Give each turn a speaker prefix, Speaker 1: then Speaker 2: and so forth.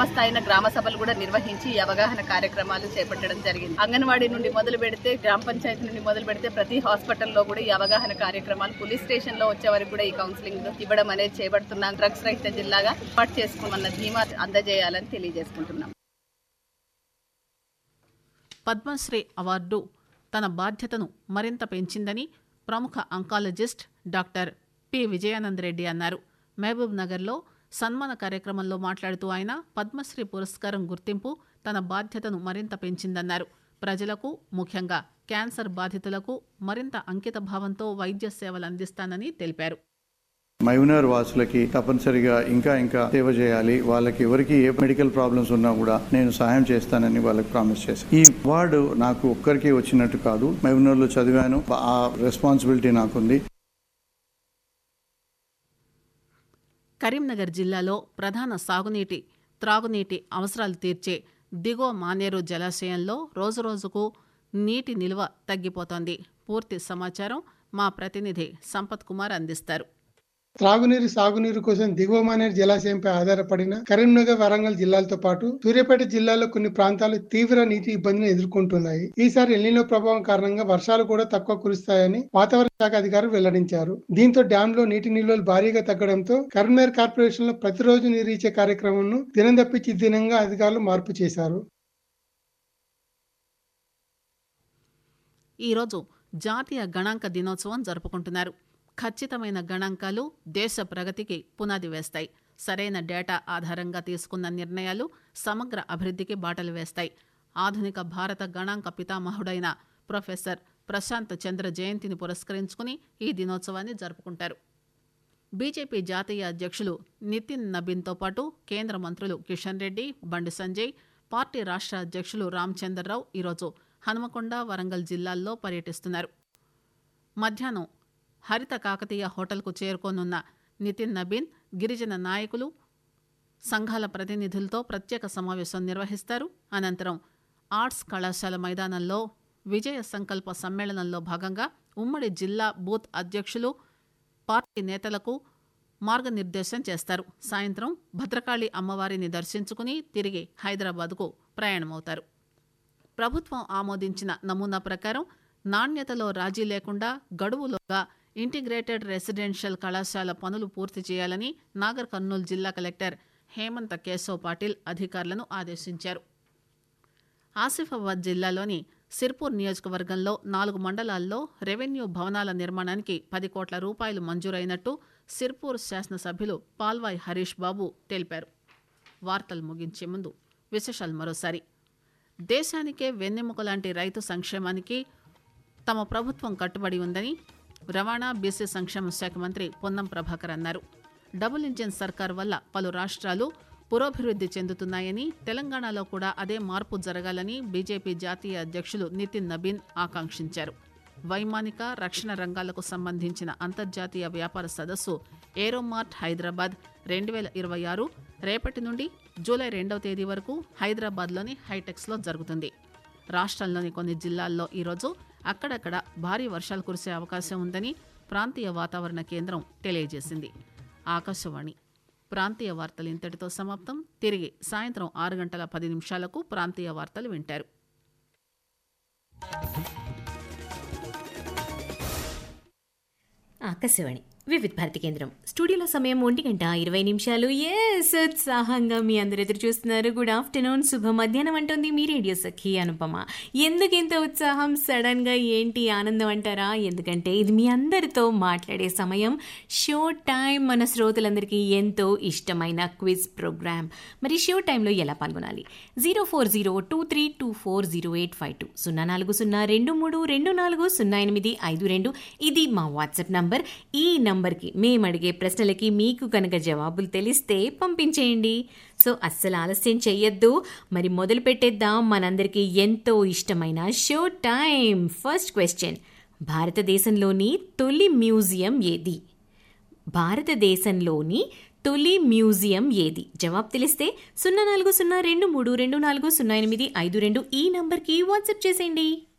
Speaker 1: గ్రామ స్థాయిన గ్రామ సభలు కూడా నిర్వహించి ఈ అవగాహన కార్యక్రమాలు చేపట్టడం జరిగింది అంగన్వాడీ నుండి మొదలు పెడితే గ్రామ పంచాయతీ నుండి మొదలు పెడితే ప్రతి హాస్పిటల్లో కూడా ఈ అవగాహన కార్యక్రమాలు పోలీస్ స్టేషన్ లో వచ్చే వరకు కూడా ఈ కౌన్సిలింగ్ ఇవ్వడం అనేది చేపడుతున్నాం డ్రగ్స్ రహిత జిల్లాగా ఏర్పాటు చేసుకున్న ధీమా అందజేయాలని తెలియజేసుకుంటున్నాం
Speaker 2: పద్మశ్రీ అవార్డు తన బాధ్యతను మరింత పెంచిందని ప్రముఖ oncologist doctor P Vijayanand Reddy అన్నారు మహబూబ్ నగర్లో సన్మాన కార్యక్రమంలో మాట్లాడుతూ ఆయన పద్మశ్రీ పురస్కారం గుర్తింపు తన బాధ్యతను మరింత పెంచిందన్నారు ప్రజలకు ముఖ్యంగా క్యాన్సర్ బాధితులకు మరింత అంకిత భావంతో వైద్య సేవలు అందిస్తానని తెలిపారు
Speaker 3: మైనర్ వాసులకి తప్పనిసరిగా ఇంకా ఇంకా సేవ చేయాలి వాళ్ళకి ఎవరికి ఏ మెడికల్ ప్రాబ్లమ్స్ ఉన్నా కూడా నేను సహాయం చేస్తానని వాళ్ళకి ప్రామిస్ చేశాను ఈ అవార్డు నాకు ఒక్కరికి వచ్చినట్టు కాదు మైనర్లో చదివాను ఆ రెస్పాన్సిబిలిటీ నాకుంది
Speaker 2: కరీంనగర్ జిల్లాలో ప్రధాన సాగునీటి త్రాగునీటి అవసరాలు తీర్చే దిగువ మానేరు జలాశయంలో రోజురోజుకు నీటి నిల్వ తగ్గిపోతోంది పూర్తి సమాచారం మా ప్రతినిధి సంపత్ కుమార్ అందిస్తారు
Speaker 4: త్రాగునీరు సాగునీరు కోసం దిగువ మానేరు జలాశయంపై ఆధారపడిన కరీంనగర్ వరంగల్ జిల్లాలతో పాటు సూర్యాపేట జిల్లాలో కొన్ని ప్రాంతాలు తీవ్ర నీటి ఇబ్బందిని ఎదుర్కొంటున్నాయి ఈసారి ఎల్నినో ప్రభావం కారణంగా వర్షాలు కూడా తక్కువ కురుస్తాయని వాతావరణ శాఖ అధికారులు వెల్లడించారు దీంతో డ్యామ్ లో నీటి నిల్వలు భారీగా తగ్గడంతో కరీంనగర్ కార్పొరేషన్ లో ప్రతిరోజు నీరు ఇచ్చే కార్యక్రమంను దినం తప్పించి దినంగా అధికారులు మార్పు చేశారు
Speaker 2: ఈరోజు జాతీయ గణాంక దినోత్సవం జరుపుకుంటున్నారు ఖచ్చితమైన గణాంకాలు దేశ ప్రగతికి పునాది వేస్తాయి సరైన డేటా ఆధారంగా తీసుకున్న నిర్ణయాలు సమగ్ర అభివృద్ధికి బాటలు వేస్తాయి ఆధునిక భారత గణాంక పితామహుడైన ప్రొఫెసర్ ప్రశాంత్ చంద్ర జయంతిని పురస్కరించుకుని ఈ దినోత్సవాన్ని జరుపుకుంటారు బీజేపీ జాతీయ అధ్యక్షులు నితిన్ నబీన్తో పాటు కేంద్ర మంత్రులు కిషన్ రెడ్డి బండి సంజయ్ పార్టీ రాష్ట్ర అధ్యక్షులు రామచంద్రరావు ఈరోజు హనుమకొండ వరంగల్ జిల్లాల్లో పర్యటిస్తున్నారు మధ్యాహ్నం హరిత కాకతీయ హోటల్కు చేరుకోనున్న నితిన్ నబీన్ గిరిజన నాయకులు సంఘాల ప్రతినిధులతో ప్రత్యేక సమావేశం నిర్వహిస్తారు అనంతరం ఆర్ట్స్ కళాశాల మైదానంలో విజయ సంకల్ప సమ్మేళనంలో భాగంగా ఉమ్మడి జిల్లా బూత్ అధ్యక్షులు పార్టీ నేతలకు మార్గనిర్దేశం చేస్తారు సాయంత్రం భద్రకాళి అమ్మవారిని దర్శించుకుని తిరిగి హైదరాబాద్కు ప్రయాణమవుతారు ప్రభుత్వం ఆమోదించిన నమూనా ప్రకారం నాణ్యతలో రాజీ లేకుండా గడువులోగా ఇంటిగ్రేటెడ్ రెసిడెన్షియల్ కళాశాల పనులు పూర్తి చేయాలని నాగర్ కర్నూలు జిల్లా కలెక్టర్ హేమంత్ కేశవ్ పాటిల్ అధికారులను ఆదేశించారు ఆసిఫాబాద్ జిల్లాలోని సిర్పూర్ నియోజకవర్గంలో నాలుగు మండలాల్లో రెవెన్యూ భవనాల నిర్మాణానికి పది కోట్ల రూపాయలు మంజూరైనట్టు సిర్పూర్ శాసనసభ్యులు పాల్వాయ్ హరీష్ బాబు తెలిపారు వార్తలు ముగించే ముందు విశేషాలు మరోసారి దేశానికే వెన్నెముక లాంటి రైతు సంక్షేమానికి తమ ప్రభుత్వం కట్టుబడి ఉందని రవాణా బీసీ సంక్షేమ శాఖ మంత్రి పొన్నం ప్రభాకర్ అన్నారు డబుల్ ఇంజిన్ సర్కార్ వల్ల పలు రాష్ట్రాలు పురోభివృద్ధి చెందుతున్నాయని తెలంగాణలో కూడా అదే మార్పు జరగాలని బీజేపీ జాతీయ అధ్యక్షులు నితిన్ నబీన్ ఆకాంక్షించారు వైమానిక రక్షణ రంగాలకు సంబంధించిన అంతర్జాతీయ వ్యాపార సదస్సు ఏరోమార్ట్ హైదరాబాద్ రెండు వేల ఇరవై ఆరు రేపటి నుండి జూలై రెండవ తేదీ వరకు హైదరాబాద్లోని హైటెక్స్లో జరుగుతుంది రాష్ట్రంలోని కొన్ని జిల్లాల్లో ఈరోజు అక్కడక్కడ భారీ వర్షాలు కురిసే అవకాశం ఉందని ప్రాంతీయ వాతావరణ కేంద్రం తెలియజేసింది ఆకాశవాణి ప్రాంతీయ వార్తలు ఇంతటితో సమాప్తం తిరిగి సాయంత్రం ఆరు గంటల పది నిమిషాలకు ప్రాంతీయ వార్తలు వింటారు
Speaker 5: ఆకాశవాణి వివిధ భారతి కేంద్రం స్టూడియోలో సమయం ఒంటి గంట ఇరవై నిమిషాలు ఎస్ ఉత్సాహంగా మీ అందరు ఎదురు చూస్తున్నారు గుడ్ ఆఫ్టర్నూన్ శుభ మధ్యాహ్నం అంటుంది మీ రేడియో సఖి అనుపమ ఎందుకు ఇంత ఉత్సాహం సడన్ గా ఏంటి ఆనందం అంటారా ఎందుకంటే ఇది మీ అందరితో మాట్లాడే సమయం షో టైం మన శ్రోతలందరికీ ఎంతో ఇష్టమైన క్విజ్ ప్రోగ్రామ్ మరి షో టైంలో ఎలా పాల్గొనాలి zero four zero two three two four zero eight five two సున్నా నాలుగు సున్నా రెండు మూడు రెండు నాలుగు సున్నా ఎనిమిది ఐదు రెండు ఇది మా వాట్సాప్ నంబర్ ఈ నంబర్కి మేము అడిగే ప్రశ్నలకి మీకు కనుక జవాబులు తెలిస్తే పంపించేయండి సో అస్సలు ఆలస్యం చెయ్యొద్దు మరి మొదలు పెట్టేద్దాం మనందరికీ ఎంతో ఇష్టమైన షో టైం ఫస్ట్ క్వశ్చన్ భారతదేశంలోని తొలి మ్యూజియం ఏది భారతదేశంలోని తొలి మ్యూజియం ఏది జవాబు తెలిస్తే సున్నా నాలుగు సున్నా రెండు మూడు రెండు నాలుగు సున్నా ఎనిమిది ఐదు రెండు ఈ నంబర్కి వాట్సాప్ చేసేయండి